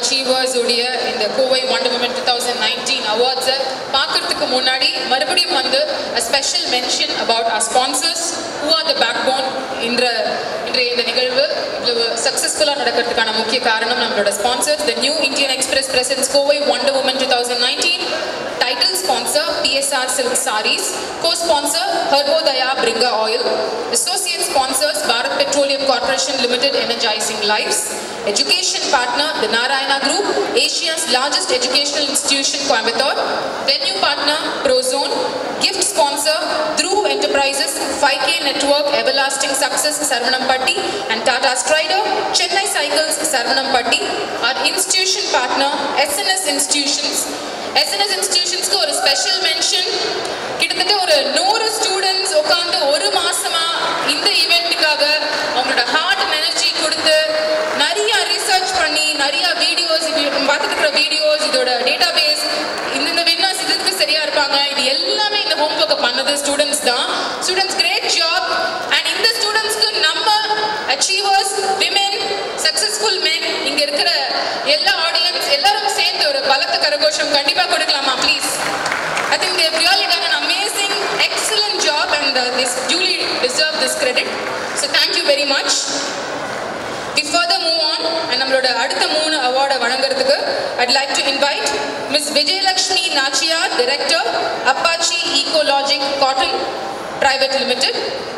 Achievers உடைய இந்த Kovai wonder woman two thousand nineteen அவார்ட்ஸை பார்க்கறதுக்கு முன்னாடி மறுபடியும் வந்து a special mention about our sponsors who are the backbone என்ற இன்றைய இந்த நிகழ்வு இவ்வளவு சக்ஸஸ்ஃபுல்லாக நடக்கிறதுக்கான முக்கிய காரணம் நம்மளோட sponsors the New Indian Express presents Kovai wonder woman two thousand nineteen title sponsor PSR silk sarees co sponsor ஹர்போதயா பிரிங்கா oil associate sponsors Bharat Petroleum Corporation Limited energizing life's education partner the Narayana group Asia's largest educational institution Coimbatore venue partner Prozone gift sponsor Dhruv Enterprises, 5K Network, Everlasting Success, Sarvanampatti, and Tata Strider, Chennai Cycles, Sarvanampatti, our institution partner, SNS Institutions. SNS Institutionsக்கு ஒரு special mention கிட்டத்தட்ட ஒரு நூறு students உட்காந்து ஒரு மாசமா இந்த ஈவெண்ட்டுக்காக அவங்களோட ஹார்ட் அண்ட் எனர்ஜி கொடுத்து நிறைய ரிசர்ச் பண்ணி நிறைய வீடியோஸ் பார்த்துட்டு இருக்கிற வீடியோஸ் இதோட டேட்டா பேஸ் இந்த வின்னர்ஸ் இதுக்கு சரியா இருப்பாங்க இது எல்லாமே இந்த ஹோம் ஒர்க்கை பண்ணது ஸ்டூடெண்ட்ஸ் தான் ஸ்டூடெண்ட்ஸ் கிரேட் ஜாப் அண்ட் இந்த ஸ்டூடெண்ட்ஸ்க்கு நம்ம அச்சீவர்ஸ் விமென் சக்சஸ்ஃபுல் மென் இங்க இருக்கிற எல்லா ஆடியன்ஸ் எல்லாரும் சேர்ந்து ஒரு பலத்த கரகோஷம் கண்டிப்பா கொடுக்கலாமா please I think they've really done an amazing, excellent job and uh, this duly deserve this credit. So thank you very much. We further move on and நம்மளோட அடுத்த மூணு அவார்டை வழங்குறதுக்கு I'd like to invite Ms. Vijayalakshmi Nachia, Director, Apache Ecologic Cotton Private Limited.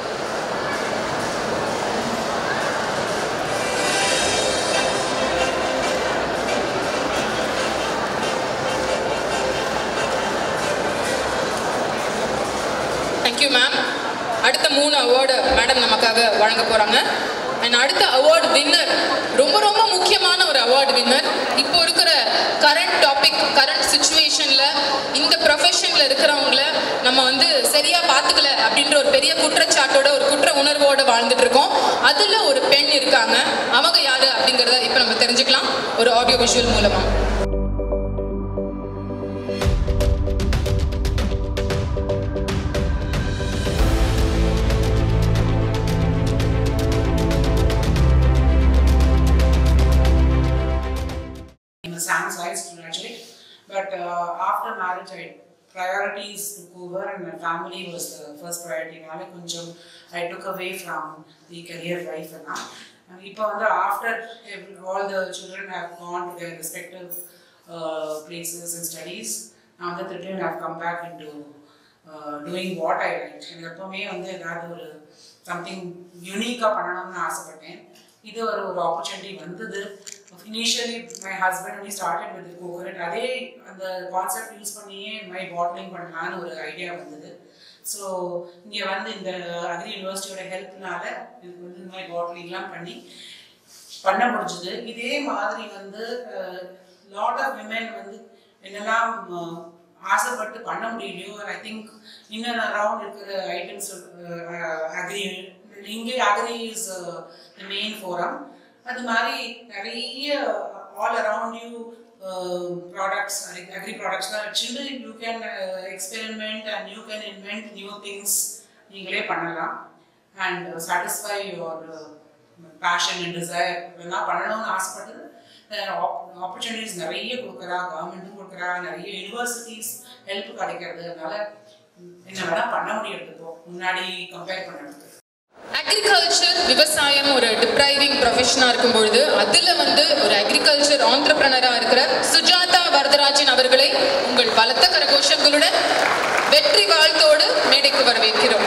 Thank you ma'am அடுத்த மூணு award madam நமக்காக வழங்க போகிறாங்க அண்ட் அடுத்த அவார்டு வின்னர் ரொம்ப ரொம்ப முக்கியமான ஒரு அவார்டு வின்னர் இப்போ இருக்கிற கரண்ட் டாபிக் கரண்ட் சுச்சுவேஷனில் இந்த ப்ரொஃபஷனில் இருக்கிறவங்கள நம்ம வந்து சரியாக பார்த்துக்கல அப்படின்ற ஒரு பெரிய குற்றச்சாட்டோட ஒரு குற்ற உணர்வோட வாழ்ந்துட்டு இருக்கோம் அதில் ஒரு பெண் இருக்காங்க அவங்க யாரு அப்படிங்கிறத இப்போ நம்ம தெரிஞ்சுக்கலாம் ஒரு ஆடியோ விஷுவல் மூலமாக in the science science to graduate. But uh, after marriage, I priorities took over, and my family was the first priority. நால கொஞ்சம் I took away from the career life and all. And இப்போ வந்து after every, all the children have gone to their respective uh, places and studies, now that the children have come back into uh, doing what I like. எனக்கு எப்பவுமே வந்து ஏதாவது ஒரு something யூனிக்காக பண்ணணும்னு ஆசைப்பட்டேன் இது ஒரு ஒரு ஆப்பர்ச்சுனிட்டி வந்தது initially my husband only started with the coconut அதே அந்த கான்செப்ட் யூஸ் பண்ணியே மை பாட்லிங் பண்ணலான்னு ஒரு ஐடியா வந்தது ஸோ இங்கே வந்து இந்த அக்ரி யூனிவர்சிட்டியோட ஹெல்ப்னால எனக்கு வந்து இந்த மாதிரி பாட்லிங்லாம் பண்ணி பண்ண முடிஞ்சது இதே மாதிரி வந்து லாட் ஆஃப் விமென் வந்து என்னெல்லாம் அஹ், ஆசைப்பட்டு பண்ண முடியலையோ ஐ திங்க் இன்னும் அரவுண்ட் இருக்கிற ஐட்டம்ஸ் அக்ரி இங்கே agri is the main forum அது மாதிரி நிறைய all around you products agri products தான் வச்சுட்டு you can experiment and you can invent new things நீங்களே பண்ணலாம் and satisfy your passion and desire இதெல்லாம் பண்ணணும்னு ஆசைப்பட்டது ஆப்பர்ச்சுனிட்டிஸ் நிறைய கொடுக்குறா கவர்மெண்ட்டும் கொடுக்குறா நிறைய யூனிவர்சிட்டிஸ் ஹெல்ப் கிடைக்கிறது அதனால என்ன வேணா பண்ண முடியாது இப்போ முன்னாடி கம்பேர் பண்ணுறது அக்ரிகல்ச்சர் விவசாயம் ஒரு டிப்ரைவிங் ப்ரொஃபஷனாக இருக்கும் பொழுது அதில் வந்து ஒரு அக்ரிகல்ச்சர் ஆண்டர்பிரனராக இருக்கிற சுஜாதா வரதராஜன் அவர்களை உங்கள் பலத்த கரகோஷங்களுடன் வெற்றி வாழ்த்தோடு மேடைக்கு வரவேற்கிறோம்